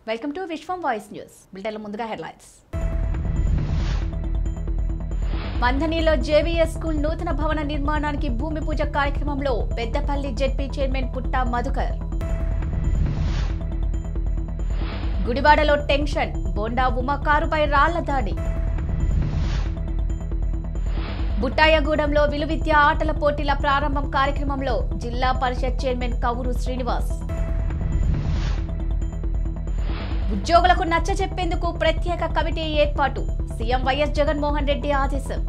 Welcome to Vishwam voice news బులెటిన్ల ముందుగా headlines మంథనీలో JVS school నూతన భవన నిర్మాణానికి భూమి పూజ కార్యక్రమంలో పెద్దపల్లి జెడ్పీ చైర్మన్ పుట్టా మధుకర్ గుడివాడలో టెన్షన్ బోండా ఉమ కారుపై రాళ్ల దాడి బుట్టాయగూడెంలో విలువిద్య ఆటల పోటీల ప్రారంభం కార్యక్రమంలో జిల్లా పరిషత్ చైర్మన్ కవురు శ్రీనివాస్ ఉద్యోగులకు నచ్చ చెప్పేందుకు ప్రత్యేక కమిటీ ఏర్పాటు సీఎం వైఎస్ జగన్మోహన్ రెడ్డి ఆదేశం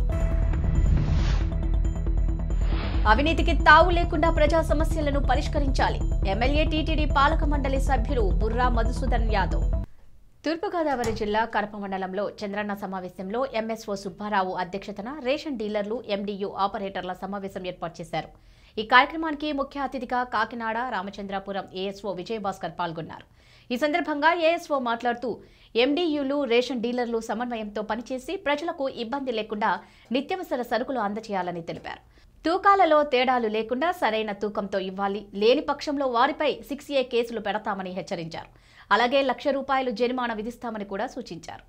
అవినీతికి తావు లేకుండా ప్రజా సమస్యలను పరిష్కరించాలి ఎమ్మెల్యే టీటీడీ పాలక మండలి సభ్యులు బుర్రా మధుసూదన్ యాదవ్ తూర్పుగోదావరి జిల్లా కడప మండలంలో చంద్రన్న సమావేశంలో ఎంఎస్ఓ సుబ్బారావు అధ్యక్షతన రేషన్ డీలర్లు ఎండియు ఆపరేటర్ల సమావేశం ఏర్పాటు చేశారు ఈ కార్యక్రమానికి ముఖ్య అతిథిగా కాకినాడ రామచంద్రాపురం ఏఎస్ఓ విజయభాస్కర్ పాల్గొన్నారు ఈ సందర్భంగా ఏఎస్ఓ మాట్లాడుతూ ఎండియులు రేషన్ డీలర్లు సమన్వయంతో పనిచేసి ప్రజలకు ఇబ్బంది లేకుండా నిత్యావసర సరుకులు అందజేయాలని తెలిపారు తూకాలలో తేడాలు లేకుండా సరైన తూకంతో ఇవ్వాలి లేని పక్షంలో వారిపై సిక్స్ ఏ కేసులు పెడతామని హెచ్చరించారు అలాగే లక్ష రూపాయలు జరిమానా విధిస్తామని కూడా సూచించారు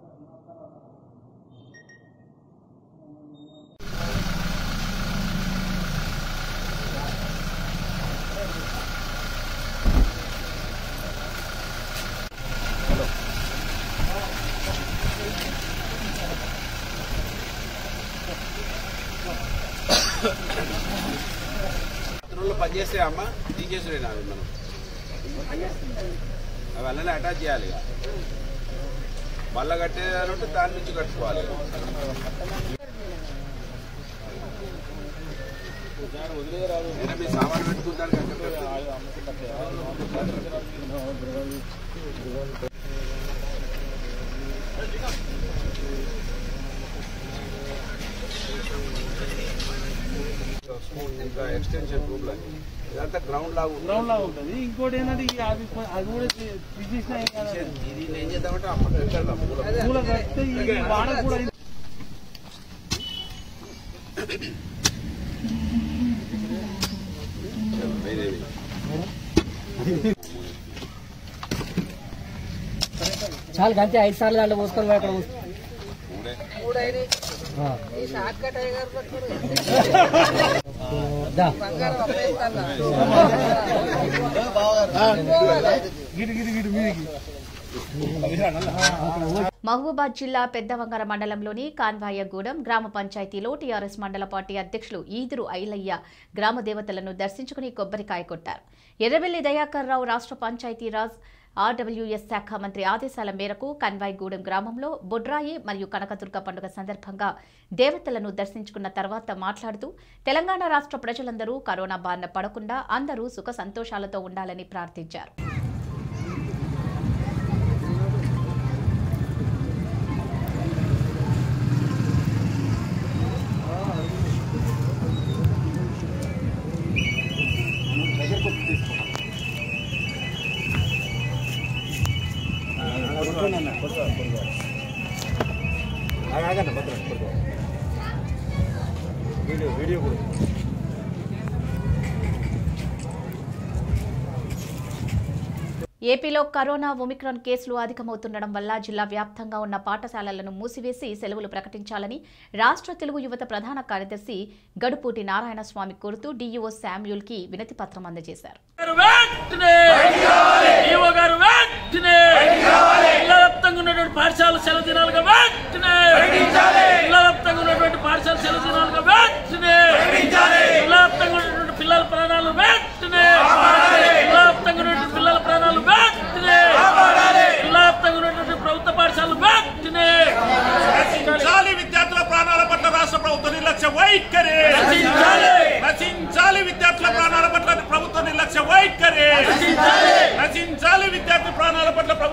రోజులు పనిచేస్తే అమ్మ తీసేసుడే నాది మనం అవి అలానే అటాచ్ చేయాలి ఇక. మళ్ళా కట్టేదాని ఉంటే దాని నుంచి కట్టుకోవాలి నేను మీ సామాన్ పెట్టుకుంటాను ఇంకా ఎక్స్టెన్షన్ రూమ్ ఇదంతా గ్రౌండ్ లాగా ఉంది. గ్రౌండ్ లాగా ఉంటుంది ఇంకోటి ఏంటంటే ఈ అది కొ- అది కూడా తీ- తీసేసినా ఏం కాదు. ఇది ఏం చేద్దామంటే అమ్మ పెట్టాలి మూల పూల కడితే ఈ వాడ కూడా ఇది- వేరేవి. చాలు అంతే ఐదు సార్లు దాంట్లో పోసుకొని పోయి అక్కడ పోసుకో. మూడే ఆ. దా. గిడి గిడి గిడి మీదికి మహబూబాద్ జిల్లా పెద్దవంగర మండలంలోని కాన్వాయగూడెం గ్రామ పంచాయతీలో టీఆర్ఎస్ మండల పార్టీ అధ్యక్షులు ఈదురు ఐలయ్య గ్రామ దేవతలను దర్శించుకుని కొబ్బరికాయ కొట్టారు ఎర్రబెల్లి దయాకర్ రావు రాష్ట్ర పంచాయతీరాజ్ ఆర్డబ్ల్యూఎస్ శాఖ మంత్రి ఆదేశాల మేరకు కన్వాయిగూడెం గ్రామంలో బొడ్రాయి మరియు కనకదుర్గ పండుగ సందర్భంగా దేవతలను దర్శించుకున్న తర్వాత మాట్లాడుతూ తెలంగాణ రాష్ట్ర ప్రజలందరూ కరోనా బారిన పడకుండా అందరూ సుఖ సంతోషాలతో ఉండాలని ప్రార్థించారు ఏపీలో కరోనా ఒమిక్రాన్ కేసులు అధికమవుతుండడం వల్ల జిల్లా వ్యాప్తంగా ఉన్న పాఠశాలలను మూసివేసి సెలవులు ప్రకటించాలని రాష్ట్ర తెలుగు యువత ప్రధాన కార్యదర్శి గడుపూటి నారాయణస్వామి కోరుతూ డీఈఓ శామ్యూల్ కి వినతి పత్రం అందజేశారు గారు వెంటనే ఈవో గారు వెంటనే జిల్లా వ్యాప్తంగా ఉన్నటువంటి పాఠశాల సెలవు దినాలుగా వెంటనే జిల్లా వ్యాప్తంగా ఉన్నటువంటి పాఠశాల సెలవు దినాలుగా వెంటనే జిల్లా వ్యాప్తంగా ఉన్నటువంటి పిల్లల ప్రాణాలు వెంటనే జిల్లా వ్యాప్తంగా ఉన్నటువంటి పిల్లల ప్రాణాలు వెంటనే జిల్లా వ్యాప్తంగా ఉన్నటువంటి ప్రభుత్వ పాఠశాలలు వెంటనే రచించాలి విద్యార్థుల ప్రాణాల పట్ల రాష్ట్ర ప్రభుత్వ నిర్లక్ష్య వైఖరి రచించాలి. రచించాలి విద్యార్థుల ప్రాణాల పట్ల ప్రభుత్వ నిర్లక్ష్య వైఖరి రచించాలి. రచించాలి విద్యార్థి ప్రాణాల పట్ల ప్రభుత్వ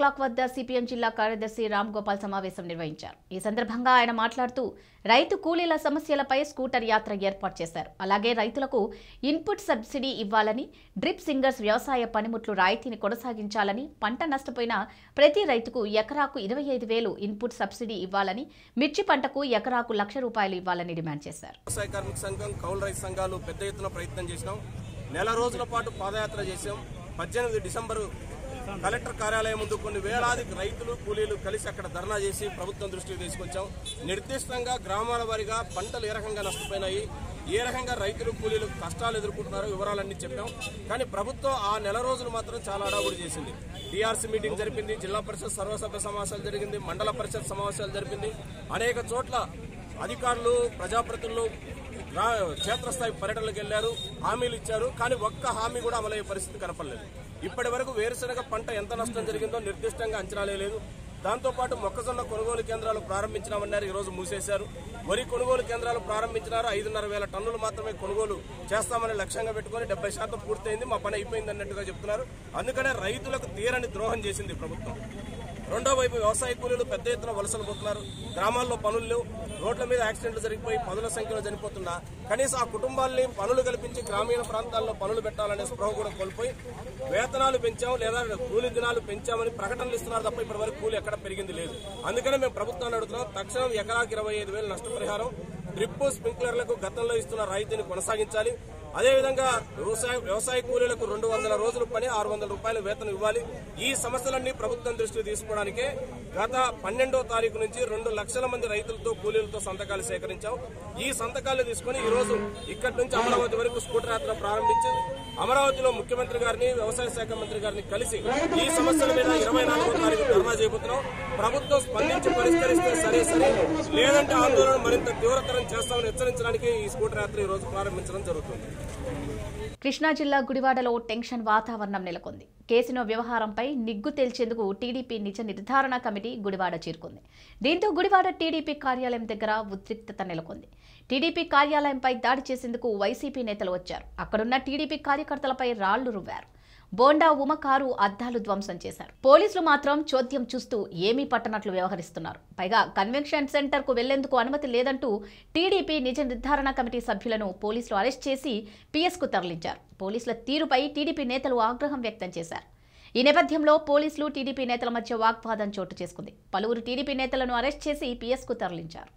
బ్లాక్ వద్ద సిపిఎం జిల్లా కార్యదర్శి రామ్ గోపాల్ సమావేశం నిర్వహించారు ఈ సందర్భంగా ఆయన మాట్లాడుతూ రైతు కూలీల సమస్యలపై స్కూటర్ యాత్ర ఏర్పాటు చేశారు అలాగే రైతులకు ఇన్పుట్ సబ్సిడీ ఇవ్వాలని డ్రిప్ సింగర్స్ వ్యవసాయ పనిముట్లు రాయితీని కొనసాగించాలని పంట నష్టపోయిన ప్రతి రైతుకు ఎకరాకు ఇరవై ఐదు వేలు ఇన్పుట్ సబ్సిడీ ఇవ్వాలని మిర్చి పంటకు ఎకరాకు లక్ష రూపాయలు ఇవ్వాలని డిమాండ్ చేశారు వ్యవసాయ కార్మిక సంఘం కౌలు రైతు సంఘాలు పెద్ద ఎత్తున ప్రయత్నం చేసినాం నెల రోజుల పాటు పాదయాత్ర చేశాం పద్దెనిమిది డిసెంబరు కలెక్టర్ కార్యాలయం ముందు కొన్ని వేలాది రైతులు కూలీలు కలిసి అక్కడ ధర్నా చేసి ప్రభుత్వం దృష్టికి తీసుకొచ్చాం నిర్దిష్టంగా గ్రామాల వారీగా పంటలు ఏ రకంగా నష్టపోయినాయి ఏ రకంగా రైతులు కూలీలు కష్టాలు ఎదుర్కొంటున్నారో వివరాలన్నీ చెప్పాం కానీ ప్రభుత్వం ఆ నెల రోజులు మాత్రం చాలా అడావుడి చేసింది టీఆర్సీ మీటింగ్ జరిపింది జిల్లా పరిషత్ సర్వసభ్య సమావేశాలు జరిగింది మండల పరిషత్ సమావేశాలు జరిపింది అనేక చోట్ల అధికారులు ప్రజాప్రతినిధులు గ్రా- క్షేత్రస్థాయి పర్యటనలకు వెళ్లారు హామీలు ఇచ్చారు కానీ ఒక్క హామీ కూడా అమలయ్యే పరిస్థితి కనపడలేదు ఇప్పటి వరకు వేరుశనగ పంట ఎంత నష్టం జరిగిందో నిర్దిష్టంగా అంచనాలే లేదు దాంతోపాటు మొక్కజొన్న కొనుగోలు కేంద్రాలు ప్రారంభించినామన్నారు ఈ రోజు మూసేశారు వరి కొనుగోలు కేంద్రాలు ప్రారంభించినారు ఐదున్నర వేల టన్నులు మాత్రమే కొనుగోలు చేస్తామని లక్ష్యంగా పెట్టుకుని డెబ్బై శాతం పూర్తయింది మా పని అయిపోయింది అన్నట్టుగా చెప్తున్నారు అందుకనే రైతులకు తీరని ద్రోహం చేసింది ప్రభుత్వం రెండో వైపు వ్యవసాయ కూలీలు పెద్ద ఎత్తున వలసలు పోతున్నారు గ్రామాల్లో పనులు లేవు రోడ్ల మీద యాక్సిడెంట్లు జరిగిపోయి పదుల సంఖ్యలో చనిపోతున్నా కనీసం ఆ కుటుంబాల్ని పనులు కల్పించి గ్రామీణ ప్రాంతాల్లో పనులు పెట్టాలనే స్పృహ కూడా కోల్పోయి వేతనాలు పెంచాం లేదా కూలీ దినాలు పెంచామని ప్రకటనలు ఇస్తున్నారు తప్ప ఇప్పటి వరకు కూలి ఎక్కడ పెరిగింది లేదు అందుకనే మేము ప్రభుత్వాన్ని అడుగుతున్నాం తక్షణం ఎకరాకి ఇరవై ఐదు వేలు నష్టపరిహారం డ్రిప్ స్ప్రింక్లర్లకు గతంలో ఇస్తున్న రాయితీని కొనసాగించాలి అదేవిధంగా వ్యవసాయ వ్యవసాయ కూలీలకు రెండు వందల రోజులు పని ఆరు వందల రూపాయల వేతనం ఇవ్వాలి ఈ సమస్యలన్నీ ప్రభుత్వం దృష్టికి తీసుకోవడానికే గత పన్నెండో తారీఖు నుంచి రెండు లక్షల మంది రైతులతో కూలీలతో సంతకాలు సేకరించాం ఈ సంతకాలు తీసుకుని ఈ రోజు ఇక్కడి నుంచి అమరావతి వరకు స్కూటర్ యాత్ర ప్రారంభించి అమరావతిలో ముఖ్యమంత్రి గారిని వ్యవసాయ శాఖ మంత్రి గారిని కలిసి ఈ సమస్యల మీద ఇరవై నాలుగో తారీఖు ధర్నా చేయబోతున్నాం ప్రభుత్వం స్పందించి పరిష్కరిస్తే సరే సరే లేదంటే ఆందోళన మరింత తీవ్రతరం చేస్తామని హెచ్చరించడానికి ఈ స్కూటర్ యాత్ర ఈ రోజు ప్రారంభించడం జరుగుతుంది కృష్ణా జిల్లా గుడివాడలో టెన్షన్ వాతావరణం నెలకొంది కేసును వ్యవహారంపై నిగ్గు తేల్చేందుకు టీడీపీ నిజ నిర్ధారణ కమిటీ గుడివాడ చేరుకుంది దీంతో గుడివాడ టీడీపీ కార్యాలయం దగ్గర ఉద్రిక్తత నెలకొంది టీడీపీ కార్యాలయంపై దాడి చేసేందుకు వైసీపీ నేతలు వచ్చారు అక్కడున్న టీడీపీ కార్యకర్తలపై రాళ్లు రువ్వారు బోండా ఉమ కారు అద్దాలు ధ్వంసం చేశారు పోలీసులు మాత్రం చోద్యం చూస్తూ ఏమీ పట్టనట్లు వ్యవహరిస్తున్నారు పైగా కన్వెన్షన్ సెంటర్ కు వెళ్లేందుకు అనుమతి లేదంటూ టీడీపీ నిజ నిర్ధారణ కమిటీ సభ్యులను పోలీసులు అరెస్ట్ చేసి పిఎస్ కు తరలించారు పోలీసుల తీరుపై టీడీపీ నేతలు ఆగ్రహం వ్యక్తం చేశారు ఈ నేపథ్యంలో పోలీసులు టీడీపీ నేతల మధ్య వాగ్వాదం చోటు చేసుకుంది పలువురు టీడీపీ నేతలను అరెస్ట్ చేసి పిఎస్ కు తరలించారు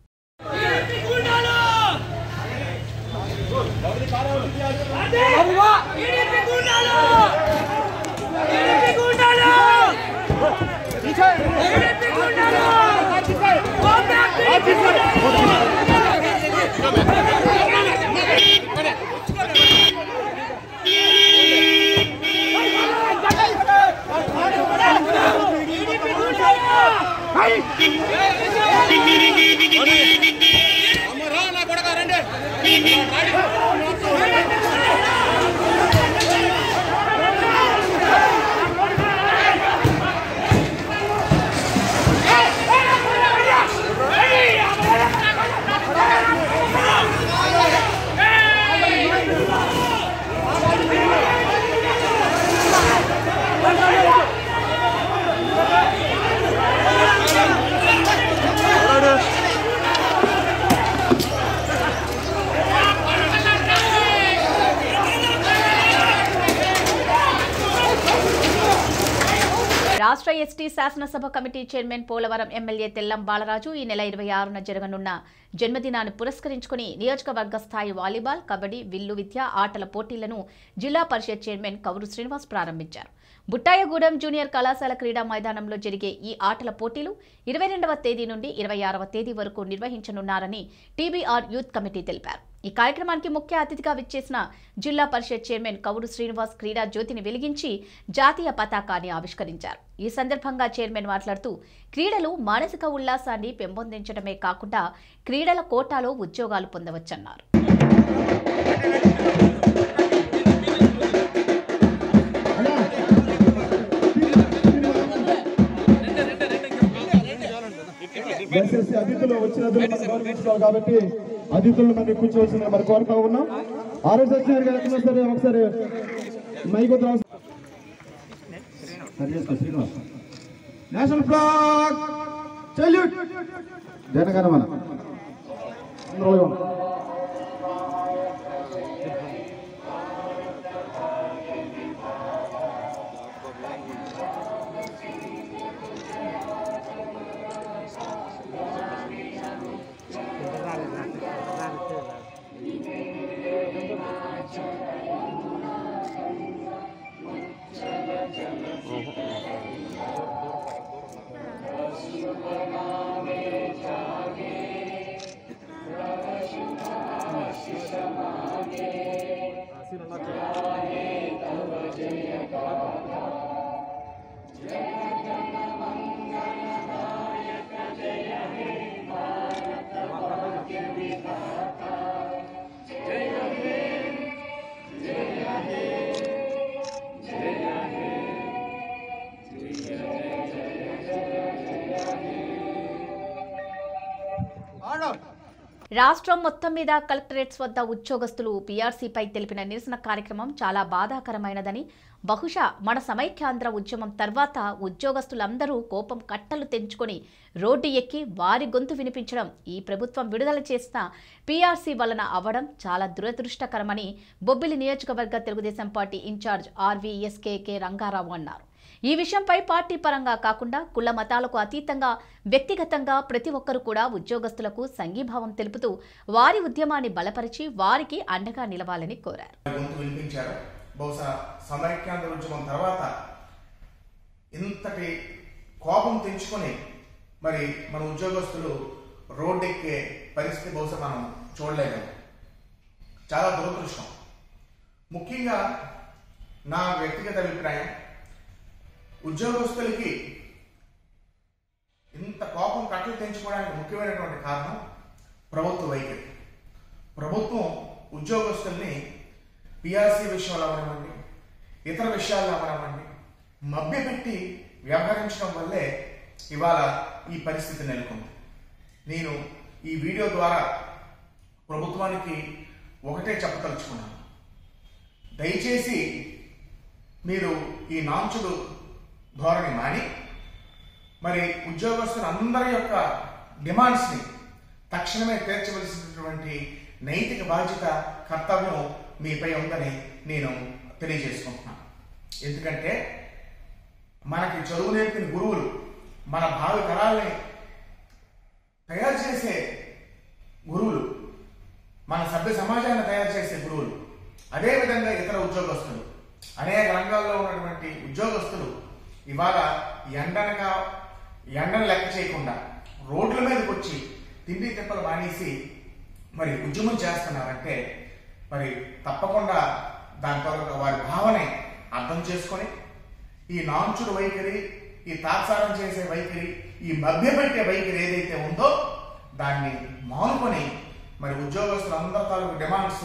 రాష్ట్ర ఎస్టీ శాసనసభ committee chairman Polavaram MLA Tellam Balaraju ఈ నెల ఇరవై ఆరున జరగనున్న జన్మదినాన్ని పురస్కరించుకుని నియోజకవర్గ స్థాయి వాలీబాల్ కబడ్డీ విల్లు విద్య ఆటల పోటీలను జిల్లా పరిషత్ చైర్మన్ కౌరు శ్రీనివాస్ ప్రారంభించారు బుట్టాయగూడెం జూనియర్ కళాశాల క్రీడా మైదానంలో జరిగే ఈ ఆటల పోటీలు ఇరవై రెండవ తేదీ నుండి ఇరవై ఆరవ తేదీ వరకు నిర్వహించనున్నారని టీబీఆర్ యూత్ కమిటీ తెలిపారు ఈ కార్యక్రమానికి ముఖ్య అతిథిగా విచ్చేసిన జిల్లా పరిషత్ చైర్మన్ కౌరు శ్రీనివాస్ క్రీడా జ్యోతిని వెలిగించి జాతీయ పతాకాన్ని ఆవిష్కరించారు ఈ సందర్భంగా చైర్మన్ మాట్లాడుతూ క్రీడలు మానసిక ఉల్లాసాన్ని పెంపొందించడమే కాకుండా క్రీడల కోటాలో ఉద్యోగాలు పొందవచ్చన్నారు దయచేసి అతిథులు వచ్చిన అతిథులు మనం గౌరవించుకోవాలి కాబట్టి అతిథులను మనం కూర్చోవలసిందిగా మరి కోరుతా ఉన్నాం ఆర్ఎస్ వచ్చినారు కదా ఎక్కడ సరే ఒకసారి మైక్ వద్ద సరి చేసుకో Srinivas national flag salute Jana Gana Mana అందరూ లేవండి. రాష్ట్రం మొత్తం మీద కలెక్టరేట్స్ వద్ద ఉద్యోగస్తులు పీఆర్సీపై తెలిపిన నిరసన కార్యక్రమం చాలా బాధాకరమైనదని బహుశా మన సమైక్యాంధ్ర ఉద్యమం తర్వాత ఉద్యోగస్తులందరూ కోపం కట్టలు తెంచుకొని రోడ్డు ఎక్కి వారి గొంతు వినిపించడం ఈ ప్రభుత్వం విడుదల చేసిన పీఆర్సీ వలన అవడం చాలా దురదృష్టకరమని బొబ్బిలి నియోజకవర్గ Telugu Desam party incharge RVSKK Ranga Rao అన్నారు ఈ విషయంపై పార్టీ పరంగా కాకుండా కుల మతాలకు అతీతంగా వ్యక్తిగతంగా ప్రతి ఒక్కరూ కూడా ఉద్యోగస్తులకు సంఘీభావం తెలుపుతూ వారి ఉద్యమాన్ని బలపరిచి వారికి అండగా నిలవాలని కోరారు గొంతు వినిపించారు బహుశా సమైక్యాంధ్ర ఉద్యమం తర్వాత ఇంతటి కోపం తెంచుకొని మరి మన ఉద్యోగస్తులు రోడ్డెక్కే పరిస్థితి బహుశా మనం చూడలేము చాలా దురదృష్టం ముఖ్యంగా నా వ్యక్తిగత అభిప్రాయం ఉద్యోగస్తులకి ఇంత కోపం కట్టలు తెంచుకోవడానికి ముఖ్యమైనటువంటి కారణం ప్రభుత్వ వైఖరి ప్రభుత్వం ఉద్యోగస్తుల్ని పిఆర్సీ విషయంలో అవనివ్వండి ఇతర విషయాల్లో అవనివ్వండి మభ్యపెట్టి వ్యవహరించడం వల్లే ఇవాళ ఈ పరిస్థితి నెలకొంది నేను ఈ వీడియో ద్వారా ప్రభుత్వానికి ఒకటే చెప్పదలుచుకున్నాను దయచేసి మీరు ఈ నాంచుడు ధోరణి మాని మరి ఉద్యోగస్తుల అందరి యొక్క డిమాండ్స్ని తక్షణమే తీర్చవలసినటువంటి నైతిక బాధ్యత కర్తవ్యం మీపై ఉందని నేను తెలియజేసుకుంటున్నాను ఎందుకంటే మనకి చదువు నేర్పిన గురువులు మన భావి తరాల్ని తయారు చేసే గురువులు మన సభ్య సమాజాన్ని తయారు చేసే గురువులు అదేవిధంగా ఇతర ఉద్యోగస్తులు అనేక రంగాల్లో ఉన్నటువంటి ఉద్యోగస్తులు ఇవాళ ఎండనగా ఎండను లెక్క చేయకుండా రోడ్ల మీదకి వచ్చి తిండి తిప్పలు మానేసి మరి ఉద్యమం చేస్తున్నారంటే మరి తప్పకుండా దాని త్వరగా వారి భావనే అర్థం చేసుకొని ఈ నాంచుడు వైఖరి ఈ తాత్సారం చేసే వైఖరి ఈ మభ్యపెట్టే వైఖరి ఏదైతే ఉందో దాన్ని మానుకొని మరి ఉద్యోగస్తులందరి తాలూకు డిమాండ్స్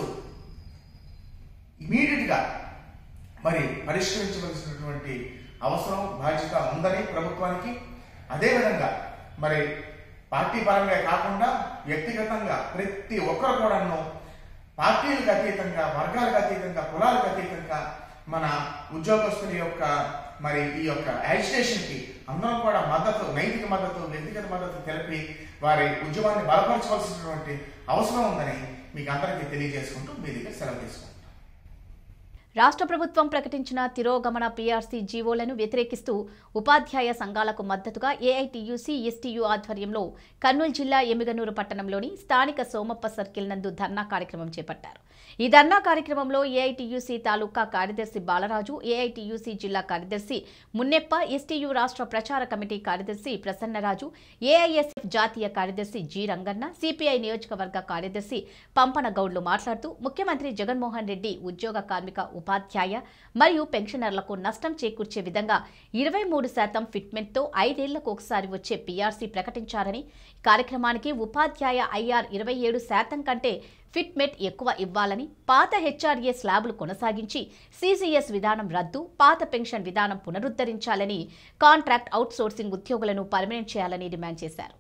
ఇమీడియట్ గా మరి పరిష్కరించవలసినటువంటి అవసరం బాధ్యత ఉందని ప్రభుత్వానికి అదేవిధంగా మరి పార్టీ పరంగా కాకుండా వ్యక్తిగతంగా ప్రతి ఒక్కరు కూడాను పార్టీలకు అతీతంగా వర్గాలకు అతీతంగా కులాలకు అతీతంగా మన ఉద్యోగస్తుల యొక్క మరి ఈ యొక్క యాజిటేషన్ కి అందరం కూడా మద్దతు నైతిక మద్దతు వ్యక్తిగత మద్దతు తెలిపి వారి ఉద్యమాన్ని బలపరచవలసినటువంటి అవసరం ఉందని మీకు అందరికీ తెలియజేసుకుంటూ మీ దగ్గర సెలవు తీసుకుంటాం రాష్ట్ర ప్రభుత్వం ప్రకటించిన తిరోగమన పీఆర్సీ జీవోలను వ్యతిరేకిస్తూ ఉపాధ్యాయ సంఘాలకు మద్దతుగా ఏఐటియుసి ఎస్టీయు ఆధ్వర్యంలో కర్నూలు జిల్లా ఎమిగనూరు పట్టణంలోని స్థానిక సోమప్ప సర్కిల్ నందు ధర్నా కార్యక్రమం చేపట్టారు ఈ ధర్నా కార్యక్రమంలో ఏఐటియుసి తాలూకా కార్యదర్శి బాలరాజు ఏఐటియుసి జిల్లా కార్యదర్శి మున్నెప్ప ఎస్టీయు రాష్ట్ర ప్రచార కమిటీ కార్యదర్శి ప్రసన్నరాజు ఏఐఎస్ఎఫ్ జాతీయ కార్యదర్శి జి రంగన్న సిపిఐ నియోజకవర్గ కార్యదర్శి పంపన గౌడ్లు మాట్లాడుతూ ముఖ్యమంత్రి జగన్మోహన్ రెడ్డి ఉద్యోగ కార్మిక ఉపాధ్యాయ మరియు పెన్షనర్లకు నష్టం చేకూర్చే విధంగా ఇరవై మూడు శాతం ఫిట్మెంట్తో ఐదేళ్లకు ఒకసారి వచ్చే పీఆర్సీ ప్రకటించారని కార్యక్రమానికి ఉపాధ్యాయ ఐఆర్ ఇరవై ఏడు శాతం కంటే ఫిట్మెంట్ ఎక్కువ ఇవ్వాలని పాత హెచ్ఆర్ఏ స్లాబులు కొనసాగించి సీజీఎస్ విధానం రద్దు పాత పెన్షన్ విధానం పునరుద్ధరించాలని కాంట్రాక్ట్ అవుట్సోర్సింగ్ ఉద్యోగులను పర్మనెంట్ చేయాలని డిమాండ్ చేశారు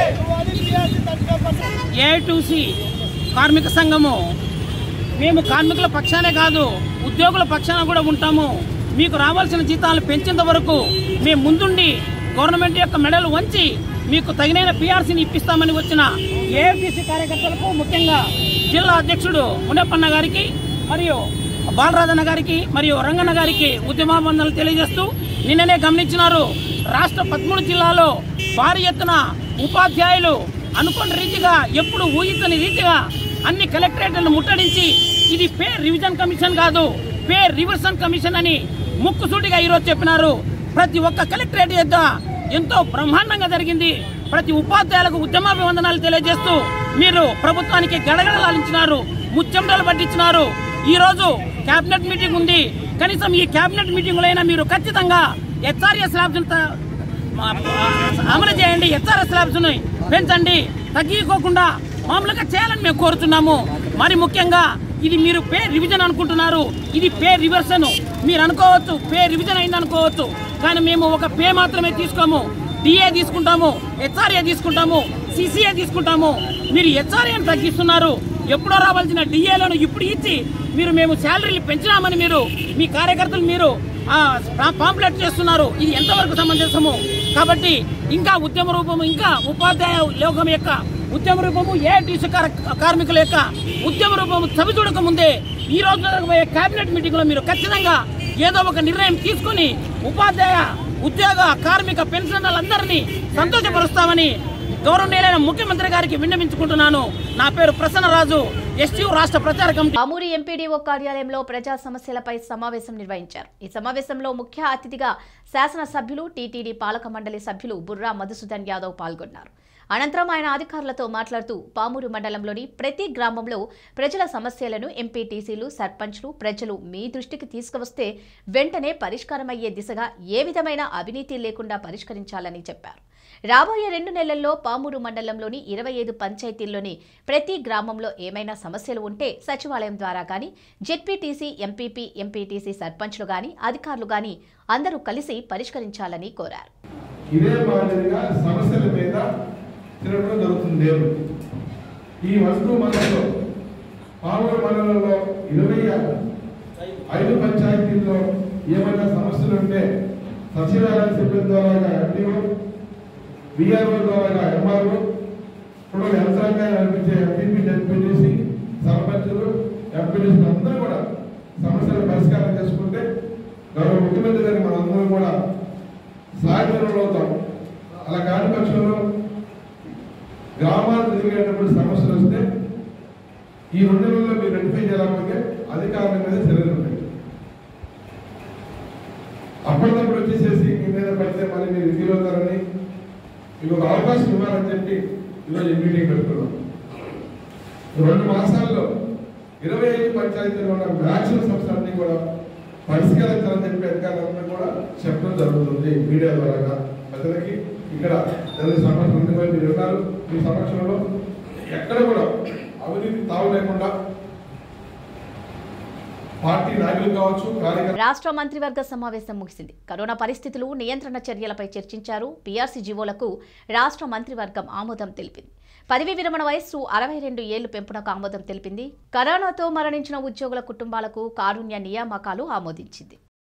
ఏఐటూసి కార్మిక సంఘము మేము కార్మికుల పక్షానే కాదు ఉద్యోగుల పక్షాన కూడా ఉంటాము మీకు రావాల్సిన జీతాలు పెంచేంత వరకు మేము ముందుండి గవర్నమెంట్ యొక్క మెడలు వంచి మీకు తగినైన పిఆర్సీని ఇప్పిస్తామని వచ్చిన ఏఎఫ్టీసీ కార్యకర్తలకు ముఖ్యంగా జిల్లా అధ్యక్షుడు మునప్పన్న గారికి మరియు బాలరాజన్న గారికి మరియు రంగన్న గారికి ఉద్యమాబంధాలు తెలియజేస్తూ నిన్ననే గమనించినారు రాష్ట్ర పదమూడు జిల్లాలో భారీ ఎత్తున ఉపాధ్యాయులు అనుకున్న రీతిగా ఎప్పుడు ఊహించని రీతిగా అన్ని కలెక్టరేట్లను ముట్టడించి ఇది పే రివిజన్ కమిషన్ కాదు పే రివర్సన్ కమిషన్ అని ముక్కుసూటిగా ఈరోజు చెప్పినారు ప్రతి ఒక్క కలెక్టరేట్ యొద్ద ఎంతో బ్రహ్మాండంగా జరిగింది ప్రతి ఉపాధ్యాయులకు ఉద్యమాభివందనాలు తెలియజేస్తూ మీరు ప్రభుత్వానికి గడగడలాలించినారు ముచ్చెండలు పట్టించినారు ఈ రోజు కేబినెట్ మీటింగ్ ఉంది కనీసం ఈ కేబినెట్ మీటింగ్ అయినా మీరు ఖచ్చితంగా హెచ్ఆర్ఎస్ ల్యాబ్స్ అమలు చేయండి హెచ్ఆర్ఎస్ ల్యాబ్స్ పెంచండి తగ్గిపోకుండా మామూలుగా చేయాలని మేము కోరుతున్నాము మరి ముఖ్యంగా ఇది మీరు పే రివిజన్ అనుకుంటున్నారు ఇది పే రివర్సన్ మీరు అనుకోవచ్చు పే రివిజన్ అయింది అనుకోవచ్చు కానీ మేము ఒక పే మాత్రమే తీసుకోము డిఏ తీసుకుంటాము హెచ్ఆర్ఏ తీసుకుంటాము సిసిఏ తీసుకుంటాము మీరు హెచ్ఆర్ఏని తగ్గిస్తున్నారు ఎప్పుడో రావాల్సిన డిఏలను ఇప్పుడు ఇచ్చి మీరు మేము శాలరీలు పెంచినామని మీరు మీ కార్యకర్తలు మీరు ఆ, పా- పాంప్లెట్ చేస్తున్నారు ఇది ఎంతవరకు సమంజసము కాబట్టి ఇంకా ఉద్యమ రూపము ఇంకా ఉపాధ్యాయ లోకం యొక్క ఉద్యమ రూపము ఏటీసీ కార్మికుల యొక్క ఉద్యమ రూపము చవి చూడక ముందే ఈ రోజు జరగబోయే కేబినెట్ మీటింగ్ లో మీరు ఖచ్చితంగా ఏదో ఒక నిర్ణయం తీసుకుని ఉపాధ్యాయ ఉద్యోగ కార్మిక పెన్షనర్లందరినీ సంతోషపరుస్తామని గౌరవనీయులైన ముఖ్యమంత్రి గారికి విన్నవించుకుంటున్నాను నా పేరు ప్రసన్నరాజు ఎస్టీ రాష్ట్ర ప్రచార కమిటీ పామూరు ఎంపీడీఓ కార్యాలయంలో ప్రజా సమస్యలపై సమావేశం నిర్వహించారు ఈ సమావేశంలో ముఖ్య అతిథిగా శాసనసభ్యులు టీటీడీ పాలక మండలి సభ్యులు బుర్రా మధుసూదన్ యాదవ్ పాల్గొన్నారు అనంతరం ఆయన అధికారులతో మాట్లాడుతూ పామూరు మండలంలోని ప్రతి గ్రామంలో ప్రజల సమస్యలను ఎంపీటీసీలు సర్పంచ్లు ప్రజలు మీ దృష్టికి తీసుకువస్తే వెంటనే పరిష్కారమయ్యే దిశగా ఏ విధమైన అవినీతి లేకుండా పరిష్కరించాలని చెప్పారు రాబోయే రెండు నెలల్లో పామూరు మండలంలోని ఇరవై ఐదు పంచాయతీల్లోని ప్రతి గ్రామంలో ఏమైనా సమస్యలు ఉంటే సచివాలయం ద్వారా కానీ జెడ్పీటీసీ ఎంపీపీ ఎంపీటీసీ సర్పంచ్లు గాని అధికారులు గాని అందరూ కలిసి పరిష్కరించాలని కోరారు ఇదే మాదిరిగా సమస్యల మీద తిరగడం జరుగుతుంది లేదు ఈ వస్తువు మండలంలో పాలూరు మండలంలో ఇరవై ఐదు పంచాయతీల్లో ఏమైనా సమస్యలు ఉంటే సచివాలయ సిబ్బంది ద్వారా ఎంపీఓ విఆర్ఓ ద్వారా ఎంఆర్ఓ ఇప్పుడు యంత్రాంగాన్ని నడిపించే ఎంపీపీ డెప్యూటీసీ సర్పంచులు ఎంపీటీసీ అందరూ కూడా సమస్యలు పరిష్కారం చేసుకుంటే గౌరవ ముఖ్యమంత్రి గారికి మనందరం కూడా సహాయపరులు అవుతాం అలా కాని పక్షంలో గ్రామాలు తిరిగేటప్పుడు సమస్యలు వస్తే ఈ రెండు నెలల్లో మీరు రెక్టిఫై చేయలేకపోతే అధికారుల మీద చర్యలు ఉంటాయి అప్పటికప్పుడు వచ్చేసేసి మీ మీద పడితే మళ్ళీ మీరు ఫీల్ అవుతారని మీకు ఒక అవకాశం ఇవ్వాలని చెప్పి ఈరోజు ఈ మీటింగ్ పెట్టుకున్నాం రెండు మాసాల్లో ఇరవై ఐదు పంచాయతీలు ఉన్న మ్యాక్సిమం సమస్యలన్నీ కూడా పరిష్కరించాలని చెప్పి అధికారులందరూ కూడా చెప్పడం జరుగుతుంది మీడియా ద్వారా ప్రజలకి ఇక్కడ జరిగిన సమస్యలు కూడా మీరు ఉన్నారు మీ సమక్షంలో ఎక్కడ కూడా అవినీతి తావు లేకుండా పార్టీ నాయకులు కావచ్చు కార్యకర్తలు రాష్ట్ర మంత్రివర్గ సమావేశం ముగిసింది కరోనా పరిస్థితులు నియంత్రణ చర్యలపై చర్చించారు పీఆర్సీ జీవోలకు రాష్ట్ర మంత్రివర్గం ఆమోదం తెలిపింది పదవీ విరమణ వయస్సు అరవై రెండు ఏళ్లు పెంపునకు ఆమోదం తెలిపింది కరోనాతో మరణించిన ఉద్యోగుల కుటుంబాలకు కారుణ్య నియామకాలు ఆమోదించింది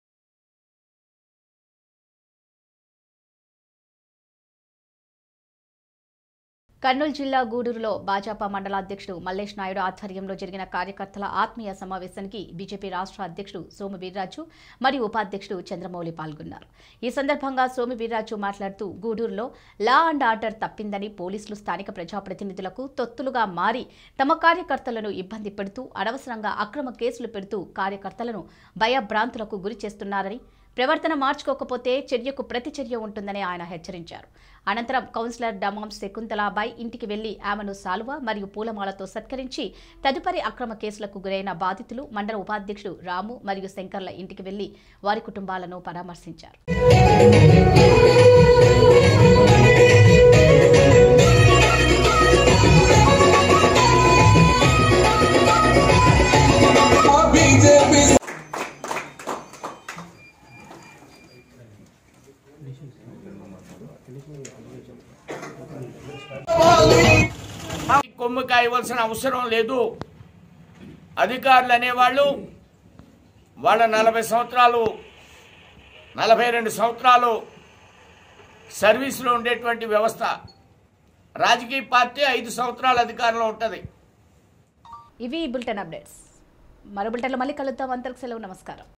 కర్నూలు జిల్లా గూడూరులో భాజపా మండల అధ్యక్షుడు మల్లేష్ నాయుడు ఆధ్వర్యంలో జరిగిన కార్యకర్తల ఆత్మీయ సమావేశానికి బీజేపీ రాష్ట్ర అధ్యక్షుడు సోము వీర్రాజు మరియు ఉపాధ్యక్షుడు చంద్రమౌళి పాల్గొన్నారు ఈ సందర్భంగా సోము వీర్రాజు మాట్లాడుతూ గూడూరులో లా అండ్ ఆర్డర్ తప్పిందని పోలీసులు స్థానిక ప్రజాప్రతినిధులకు తొత్తులుగా మారి తమ కార్యకర్తలను ఇబ్బంది పెడుతూ అనవసరంగా అక్రమ కేసులు పెడుతూ కార్యకర్తలను భయభ్రాంతులకు గురి చేస్తున్నారని ప్రవర్తన మార్చుకోకపోతే చర్యకు ప్రతిచర్య ఉంటుందని ఆయన హెచ్చరించారు అనంతరం కౌన్సిలర్ డమాం శకుంతలాబాయ్ ఇంటికి వెళ్లి ఆమెను సాలువ మరియు పూలమాలతో సత్కరించి తదుపరి అక్రమ కేసులకు గురైన బాధితులు మండల ఉపాధ్యక్షుడు రాము మరియు శంకర్ల ఇంటికి వెళ్లి వారి కుటుంబాలను పరామర్శించారు కొమ్ము కాయవలసిన అవసరం లేదు అధికారులు అనేవాళ్ళు వాళ్ళ నలభై సంవత్సరాలు నలభై రెండు సంవత్సరాలు సర్వీస్లో ఉండేటువంటి వ్యవస్థ రాజకీయ పార్టీ ఐదు సంవత్సరాల అధికారంలో ఉంటుంది ఇవి ఈ బులెటిన్ అప్డేట్స్ మరో బులెటిన్లో మళ్ళీ కలుద్దాం అంతకు సెలవు నమస్కారం